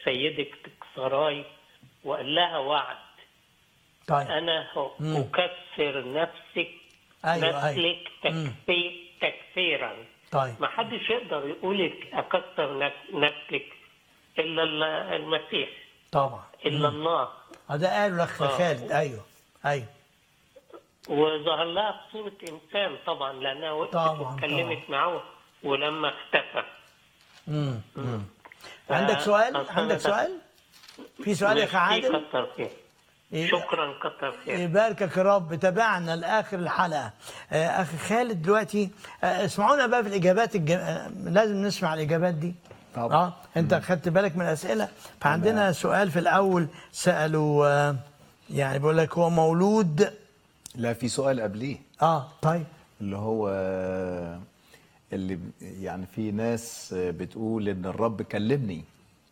سيدك سراي وقال لها وعد طيب انا ه- اكفر نفسك أيوة، نسلك تكفي تكفيرا طيب ما حدش يقدر يقول اكثر نس- نسلك الا ال- المسيح طبعا الا الله هذا قاله الاخ آه. خالد ايوه ايوه وظهر لها بصورة إنسان طبعا لأنها وقفت طبعاً، واتكلمت معه ولما اختفى امم أمم. عندك سؤال أصل عندك أنا- سؤال في سؤال يا اخي ميرسي، عادل كتر خير إيه؟ شكرا كتر خير يباركك يا رب تابعنا لاخر الحلقه آه، اخي خالد دلوقتي آه، اسمعونا بقى في الاجابات الج... آه، لازم نسمع الاجابات دي طبعا. اه انت خدت بالك من الاسئله فعندنا سؤال في الاول سالوا آه، يعني بيقول لك هو مولود لا في سؤال قبليه اه طيب اللي هو اللي ب- يعني في ناس بتقول ان الرب كلمني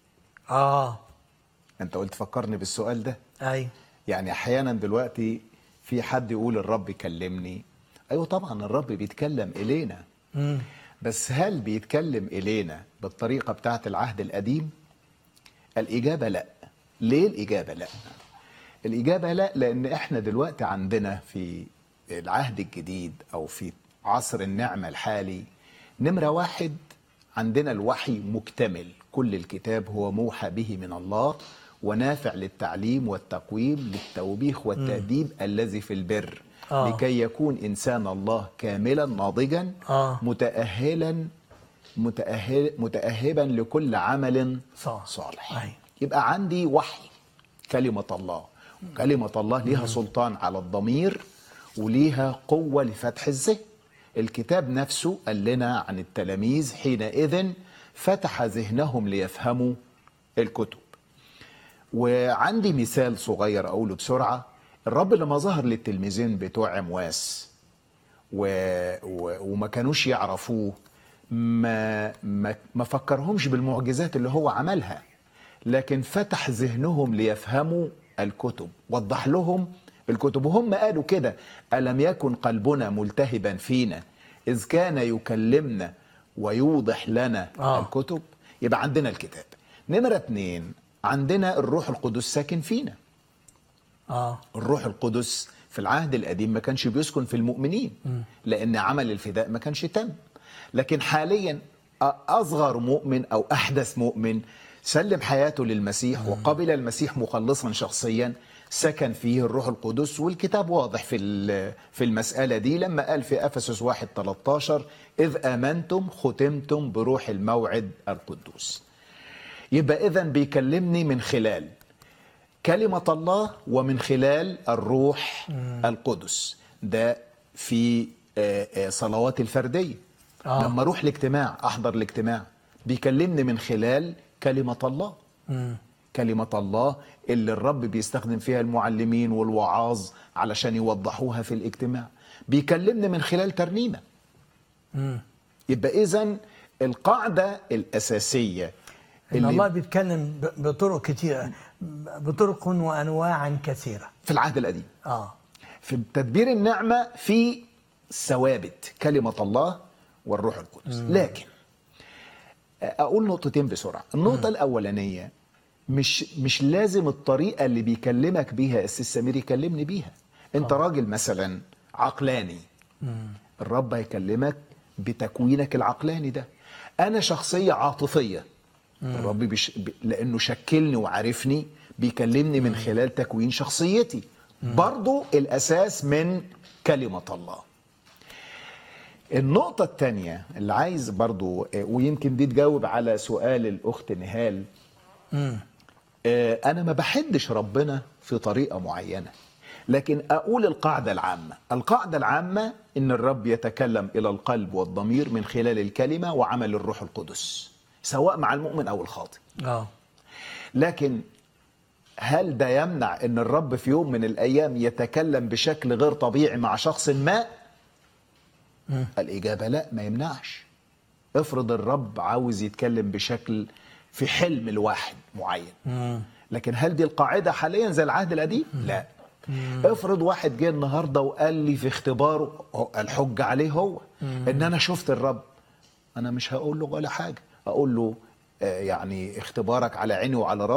اه انت قلت فكرني بالسؤال ده ايوه يعني احيانا دلوقتي في حد يقول الرب كلمني ايوه طبعا الرب بيتكلم الينا امم بس هل بيتكلم الينا بالطريقه بتاعت العهد القديم الاجابه لا ليه الاجابه لا الاجابه لا لان احنا دلوقتي عندنا في العهد الجديد او في عصر النعمه الحالي نمره واحد عندنا الوحي مكتمل كل الكتاب هو موحى به من الله ونافع للتعليم والتقويم للتوبيخ والتأديب الذي في البر آه. لكي يكون إنسان الله كاملا ناضجا آه. متأهلا متأهل متأهبا لكل عمل صح. صالح أي. يبقى عندي وحي كلمة الله كلمة الله ليها سلطان على الضمير وليها قوة لفتح الذهن الكتاب نفسه قال لنا عن التلاميذ حينئذ فتح ذهنهم ليفهموا الكتب وعندي مثال صغير أقوله بسرعة الرب لما ظهر للتلميذين بتوع عمواس و... و... وما كانوش يعرفوه ما ما ما فكرهمش بالمعجزات اللي هو عملها لكن فتح ذهنهم ليفهموا الكتب وضح لهم الكتب وهم قالوا كده ألم يكن قلبنا ملتهبا فينا إذ كان يكلمنا ويوضح لنا آه. آه. الكتب يبقى عندنا الكتاب نمرة اتنين عندنا الروح القدس ساكن فينا اه الروح القدس في العهد القديم ما كانش بيسكن في المؤمنين لأن عمل الفداء ما كانش تم لكن حاليا أ- أصغر مؤمن أو أحدث مؤمن سلم حياته للمسيح وقبل المسيح مخلصا شخصيا سكن فيه الروح القدس والكتاب واضح في ال- في المسألة دي لما قال في أفسس 1 13 إذ آمنتم ختمتم بروح الموعد القدوس يبقى إذا بيكلمني من خلال كلمة الله ومن خلال الروح القدس ده في آه، آه، صلوات الفردية آه. لما أروح الاجتماع أحضر الاجتماع بيكلمني من خلال كلمة الله كلمة الله اللي الرب بيستخدم فيها المعلمين والوعاظ علشان يوضحوها في الاجتماع بيكلمني من خلال ترنيمة يبقى إذن القاعدة الأساسية ان الله بيتكلم ب- بطرق كتيره بطرق وانواع كثيره في العهد القديم اه في تدبير النعمة في ثوابت كلمة الله والروح القدس لكن أقول نقطتين بسرعة النقطة الأولانية مش مش لازم الطريقة اللي بيكلمك بيها السيد سمير يكلمني بيها أنت راجل مثلا عقلاني الرب هيكلمك بتكوينك العقلاني ده أنا شخصية عاطفية الرب بيش... ب... لأنه شكلني وعرفني بيكلمني من خلال تكوين شخصيتي برضو الأساس من كلمة الله النقطة الثانية اللي عايز برضو آه، ويمكن دي تجاوب على سؤال الأخت نهال آه، أنا ما بحدش ربنا في طريقة معينة لكن أقول القاعدة العامة القاعدة العامة إن الرب يتكلم إلى القلب والضمير من خلال الكلمة وعمل الروح القدس سواء مع المؤمن أو الخاطئ اه لكن هل ده يمنع ان الرب في يوم من الايام يتكلم بشكل غير طبيعي مع شخص ما الاجابه لا ما يمنعش افرض الرب عاوز يتكلم بشكل في حلم الواحد معين لكن هل دي القاعده حاليا زي العهد القديم لا افرض واحد جه النهارده وقال لي في اختباره هو- الحج عليه هو ان انا شفت الرب انا مش هقول له ولا حاجه اقول له آه، يعني اختبارك على عيني وعلى راسي